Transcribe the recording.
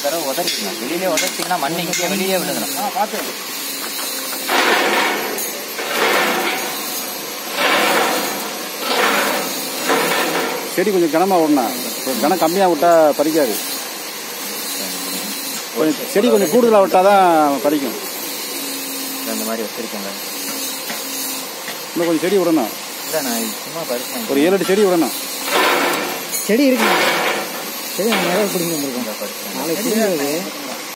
தடவை உதறிடணும் வெளியிலே உதச்சிங்கன்னா மண் இங்கே வெளியே விழுகணும் ஆ பார்த்து செடி கொஞ்சம் கனமாக விடணும் கனம் கம்மியாக விட்டா பறிக்காது கொஞ்சம் செடி கொஞ்சம் கூடுதலாக விட்டால் தான் பறிக்கும் இந்த மாதிரி வச்சிருக்கேங்க இன்னும் கொஞ்சம் செடி விடணும் இல்லை நான் இது சும்மா பறிச்சேன் ஒரு ஏழு எட்டு செடி விடணும் செடி இருக்குங்க செடி நாங்கள் நிறைய பிடிங்க வந்திருக்கோம் பறிச்சேன் நாளைக்கு புரிஞ்சது